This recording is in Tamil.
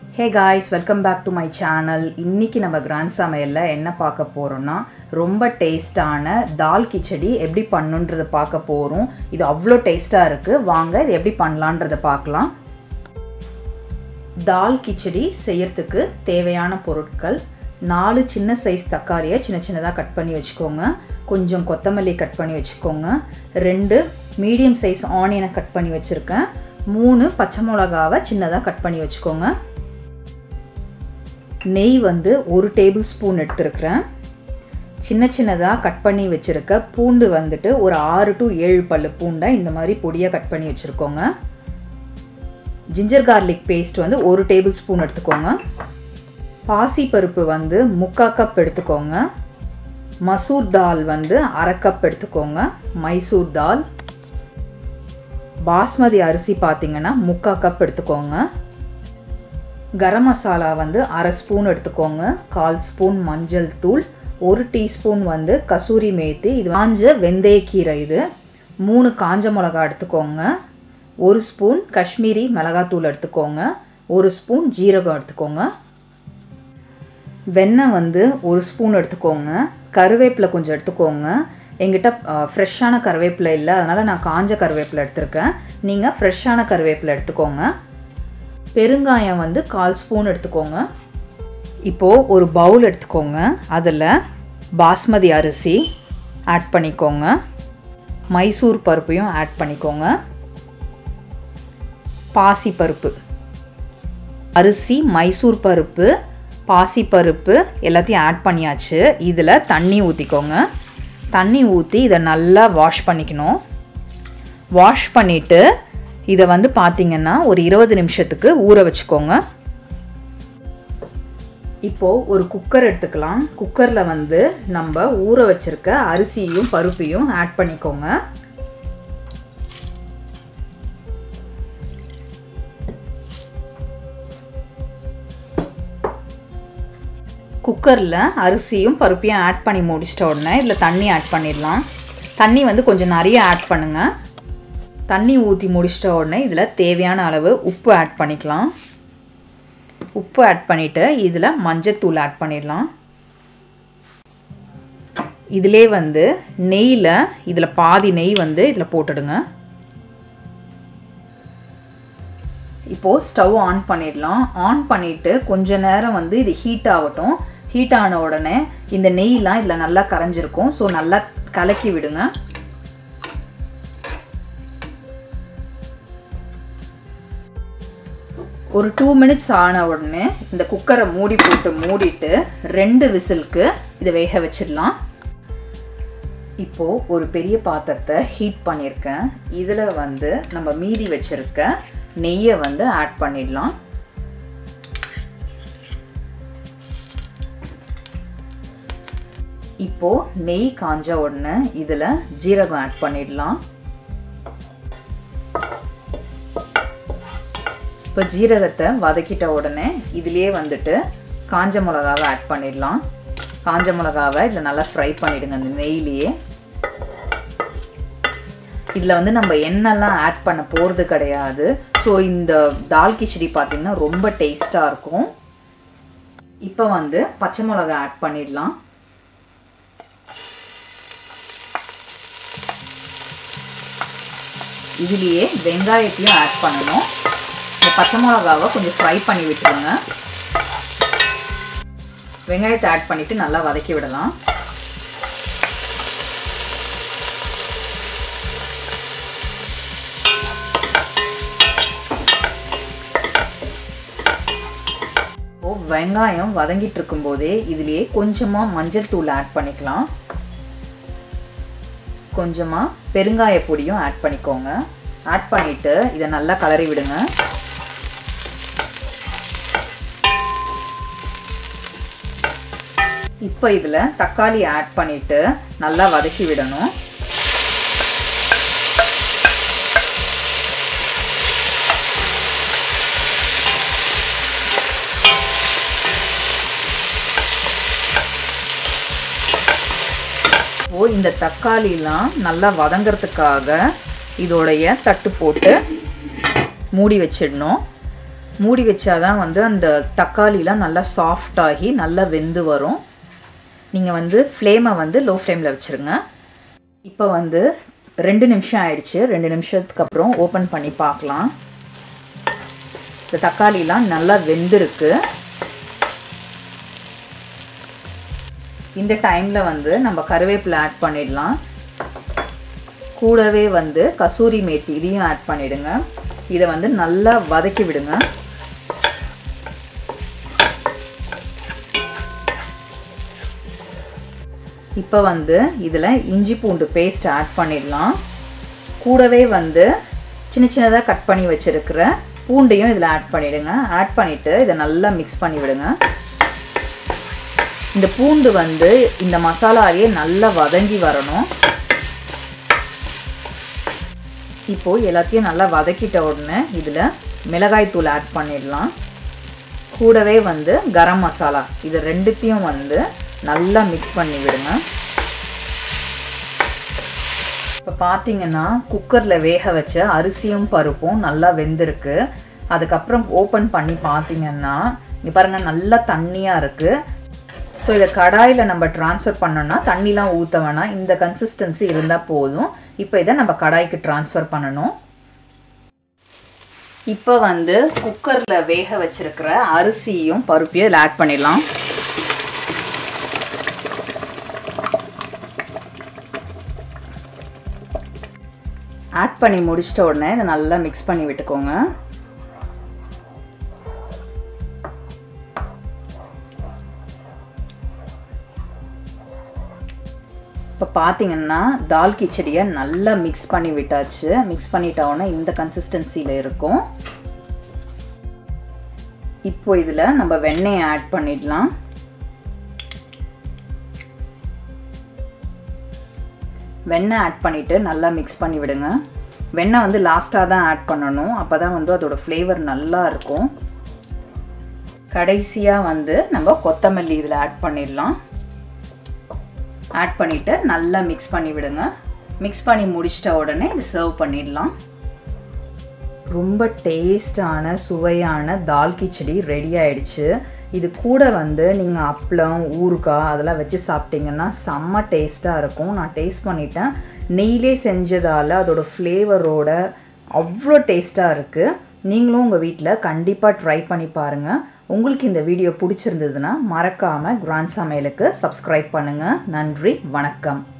hey guys welcome back to my channel இன்னைக்கு நம்ம கிராண்ட் சமையலில் என்ன பார்க்க போகிறோம்னா ரொம்ப டேஸ்டான தால் கிச்சடி எப்படி பண்ணுன்றதை பார்க்க போகிறோம் இது அவ்வளோ டேஸ்ட்டாக இருக்குது வாங்க இது எப்படி பண்ணலான்றதை பார்க்கலாம் தால் கிச்சடி செய்யறதுக்கு தேவையான பொருட்கள் நாலு சின்ன சைஸ் தக்காளியை சின்ன சின்னதாக கட் பண்ணி வச்சுக்கோங்க கொஞ்சம் கொத்தமல்லி கட் பண்ணி வச்சுக்கோங்க ரெண்டு மீடியம் சைஸ் ஆனியனை கட் பண்ணி வச்சுருக்கேன் மூணு பச்சை மிளகாவை சின்னதாக கட் பண்ணி வச்சுக்கோங்க நெய் வந்து ஒரு டேபிள் ஸ்பூன் எடுத்துருக்குறேன் சின்ன சின்னதாக கட் பண்ணி வச்சுருக்க பூண்டு வந்துட்டு ஒரு ஆறு டு ஏழு பல்லு பூண்டை இந்த மாதிரி பொடியாக கட் பண்ணி வச்சுருக்கோங்க ஜிஞ்சர் கார்லிக் பேஸ்ட் வந்து ஒரு டேபிள் ஸ்பூன் எடுத்துக்கோங்க பாசி பருப்பு வந்து முக்கா கப் எடுத்துக்கோங்க மசூர் தால் வந்து அரை கப் எடுத்துக்கோங்க மைசூர் தால் பாஸ்மதி அரிசி பார்த்தீங்கன்னா முக்கா கப் எடுத்துக்கோங்க கரம் மசாலா வந்து அரை ஸ்பூன் எடுத்துக்கோங்க கால் ஸ்பூன் மஞ்சள் தூள் ஒரு டீஸ்பூன் வந்து கசூரி மேத்தி இது காஞ்ச வெந்தயக்கீரை இது மூணு காஞ்ச மிளகா எடுத்துக்கோங்க ஒரு ஸ்பூன் காஷ்மீரி மிளகாத்தூள் எடுத்துக்கோங்க ஒரு ஸ்பூன் ஜீரகம் எடுத்துக்கோங்க வெண்ணெய் வந்து ஒரு ஸ்பூன் எடுத்துக்கோங்க கருவேப்பிலை கொஞ்சம் எடுத்துக்கோங்க எங்கிட்ட ஃப்ரெஷ்ஷான கருவேப்பிலை இல்லை அதனால் நான் காஞ்ச கருவேப்பிலை எடுத்திருக்கேன் நீங்கள் ஃப்ரெஷ்ஷான கருவேப்பிலை எடுத்துக்கோங்க பெருங்காயம் வந்து கால் ஸ்பூன் எடுத்துக்கோங்க இப்போது ஒரு பவுல் எடுத்துக்கோங்க அதில் பாஸ்மதி அரிசி ஆட் பண்ணிக்கோங்க மைசூர் பருப்பையும் ஆட் பண்ணிக்கோங்க பாசி பருப்பு அரிசி மைசூர் பருப்பு பாசி பருப்பு எல்லாத்தையும் ஆட் பண்ணியாச்சு இதில் தண்ணி ஊற்றிக்கோங்க தண்ணி ஊற்றி இதை நல்லா வாஷ் பண்ணிக்கணும் வாஷ் பண்ணிவிட்டு இதை வந்து பார்த்திங்கன்னா ஒரு இருபது நிமிஷத்துக்கு ஊற வச்சுக்கோங்க இப்போது ஒரு குக்கர் எடுத்துக்கலாம் குக்கரில் வந்து நம்ம ஊற வச்சுருக்க அரிசியும் பருப்பையும் ஆட் பண்ணிக்கோங்க குக்கரில் அரிசியும் பருப்பையும் ஆட் பண்ணி முடிச்சிட்ட உடனே இதில் தண்ணி ஆட் பண்ணிடலாம் தண்ணி வந்து கொஞ்சம் நிறைய ஆட் பண்ணுங்கள் தண்ணி ஊற்றி முடிச்சிட்ட உடனே இதில் தேவையான அளவு உப்பு ஆட் பண்ணிக்கலாம் உப்பு ஆட் பண்ணிவிட்டு இதில் மஞ்சத்தூள் ஆட் பண்ணிடலாம் இதிலே வந்து நெய்யில் இதில் பாதி நெய் வந்து இதில் போட்டுடுங்க இப்போது ஸ்டவ் ஆன் பண்ணிடலாம் ஆன் பண்ணிவிட்டு கொஞ்ச நேரம் வந்து இது ஹீட் ஆகட்டும் ஹீட் ஆன உடனே இந்த நெய்லாம் இதில் நல்லா கரைஞ்சிருக்கும் ஸோ நல்லா கலக்கி விடுங்க ஒரு டூ மினிட்ஸ் ஆன உடனே இந்த குக்கரை மூடி போட்டு மூடிட்டு ரெண்டு விசிலுக்கு இதை வேக வச்சிடலாம் இப்போது ஒரு பெரிய பாத்திரத்தை ஹீட் பண்ணியிருக்கேன் இதில் வந்து நம்ம மீதி வச்சுருக்க நெய்யை வந்து ஆட் பண்ணிடலாம் இப்போது நெய் காஞ்ச உடனே இதில் ஜீரகம் ஆட் பண்ணிடலாம் இப்போ ஜீரகத்தை வதக்கிட்ட உடனே இதுலேயே வந்துட்டு காஞ்ச மிளகாவை ஆட் பண்ணிடலாம் காஞ்ச மிளகாவை இதில் நல்லா ஃப்ரை பண்ணிவிடுங்க அந்த நெய்லேயே இதில் வந்து நம்ம எண்ணெய்லாம் ஆட் பண்ண போகிறது கிடையாது ஸோ இந்த தால் கிச்சடி பார்த்திங்கன்னா ரொம்ப டேஸ்ட்டாக இருக்கும் இப்போ வந்து பச்சை மிளகா ஆட் பண்ணிடலாம் இதுலேயே வெங்காயத்தையும் ஆட் பண்ணணும் இந்த பச்சை மிளகாவை கொஞ்சம் ஃப்ரை பண்ணி விட்டுருங்க வெங்காயத்தை ஆட் பண்ணிவிட்டு நல்லா வதக்கி விடலாம் வெங்காயம் வதங்கிட்டு இருக்கும்போதே இதுலேயே கொஞ்சமாக மஞ்சள் தூள் ஆட் பண்ணிக்கலாம் கொஞ்சமாக பெருங்காய பொடியும் ஆட் பண்ணிக்கோங்க ஆட் பண்ணிவிட்டு இதை நல்லா கலரி விடுங்க இப்போ இதில் தக்காளி ஆட் பண்ணிவிட்டு நல்லா வதக்கி விடணும் ஓ இந்த தக்காளிலாம் நல்லா வதங்கிறதுக்காக இதோடைய தட்டு போட்டு மூடி வச்சிடணும் மூடி வச்சாதான் வந்து அந்த தக்காளிலாம் நல்லா சாஃப்ட் ஆகி நல்லா வெந்து வரும் நீங்கள் வந்து ஃப்ளேமை வந்து லோ ஃப்ளேமில் வச்சுருங்க இப்போ வந்து ரெண்டு நிமிஷம் ஆயிடுச்சு ரெண்டு நிமிஷத்துக்கு அப்புறம் ஓப்பன் பண்ணி பார்க்கலாம் இந்த தக்காளிலாம் நல்லா வெந்திருக்கு இந்த டைமில் வந்து நம்ம கருவேப்பிலை ஆட் பண்ணிடலாம் கூடவே வந்து கசூரி மேத்தி இதையும் ஆட் பண்ணிடுங்க இதை வந்து நல்லா வதக்கி விடுங்க இப்போ வந்து இதில் இஞ்சி பூண்டு பேஸ்ட் ஆட் பண்ணிடலாம் கூடவே வந்து சின்ன சின்னதாக கட் பண்ணி வச்சுருக்கிற பூண்டையும் இதில் ஆட் பண்ணிவிடுங்க ஆட் பண்ணிவிட்டு இதை நல்லா மிக்ஸ் பண்ணி விடுங்க இந்த பூண்டு வந்து இந்த மசாலாலேயே நல்லா வதங்கி வரணும் இப்போது எல்லாத்தையும் நல்லா வதக்கிட்ட உடனே இதில் மிளகாய் தூள் ஆட் பண்ணிடலாம் கூடவே வந்து கரம் மசாலா இது ரெண்டுத்தையும் வந்து நல்லா மிக்ஸ் பண்ணி விடுங்க இப்போ பார்த்தீங்கன்னா குக்கரில் வேக வச்ச அரிசியும் பருப்பும் நல்லா வெந்திருக்கு அதுக்கப்புறம் ஓப்பன் பண்ணி பார்த்தீங்கன்னா இங்கே பாருங்கள் நல்லா தண்ணியாக இருக்குது ஸோ இதை கடாயில் நம்ம ட்ரான்ஸ்ஃபர் பண்ணோன்னா தண்ணிலாம் ஊற்ற வேணாம் இந்த கன்சிஸ்டன்சி இருந்தால் போதும் இப்போ இதை நம்ம கடாய்க்கு ட்ரான்ஸ்ஃபர் பண்ணணும் இப்போ வந்து குக்கரில் வேக வச்சிருக்கிற அரிசியும் பருப்பையும் இதில் ஆட் பண்ணிடலாம் ஆட் பண்ணி முடிச்சிட்ட உடனே இதை நல்லா மிக்ஸ் பண்ணி விட்டுக்கோங்க இப்போ பார்த்தீங்கன்னா தால் கிச்சடியை நல்லா மிக்ஸ் பண்ணி விட்டாச்சு மிக்ஸ் பண்ணிட்டோன்னே இந்த கன்சிஸ்டன்சியில் இருக்கும் இப்போ இதில் நம்ம வெண்ணெயை ஆட் பண்ணிடலாம் வெண்ணெய் ஆட் பண்ணிவிட்டு நல்லா மிக்ஸ் பண்ணி விடுங்க வெண்ணெய் வந்து லாஸ்ட்டாக தான் ஆட் பண்ணணும் அப்போ தான் வந்து அதோட ஃப்ளேவர் நல்லா இருக்கும் கடைசியாக வந்து நம்ம கொத்தமல்லி இதில் ஆட் பண்ணிடலாம் ஆட் பண்ணிவிட்டு நல்லா மிக்ஸ் பண்ணி விடுங்க மிக்ஸ் பண்ணி முடிச்சிட்ட உடனே இது சர்வ் பண்ணிடலாம் ரொம்ப டேஸ்டான சுவையான தால் கிச்சடி ரெடி ஆயிடுச்சு இது கூட வந்து நீங்கள் அப்பளம் ஊறுகாய் அதெல்லாம் வச்சு சாப்பிட்டீங்கன்னா செம்ம டேஸ்ட்டாக இருக்கும் நான் டேஸ்ட் பண்ணிட்டேன் நெய்லே செஞ்சதால் அதோட ஃப்ளேவரோட அவ்வளோ டேஸ்ட்டாக இருக்குது நீங்களும் உங்கள் வீட்டில் கண்டிப்பாக ட்ரை பண்ணி பாருங்கள் உங்களுக்கு இந்த வீடியோ பிடிச்சிருந்ததுன்னா மறக்காமல் கிராண்ட் சமையலுக்கு சப்ஸ்கிரைப் பண்ணுங்கள் நன்றி வணக்கம்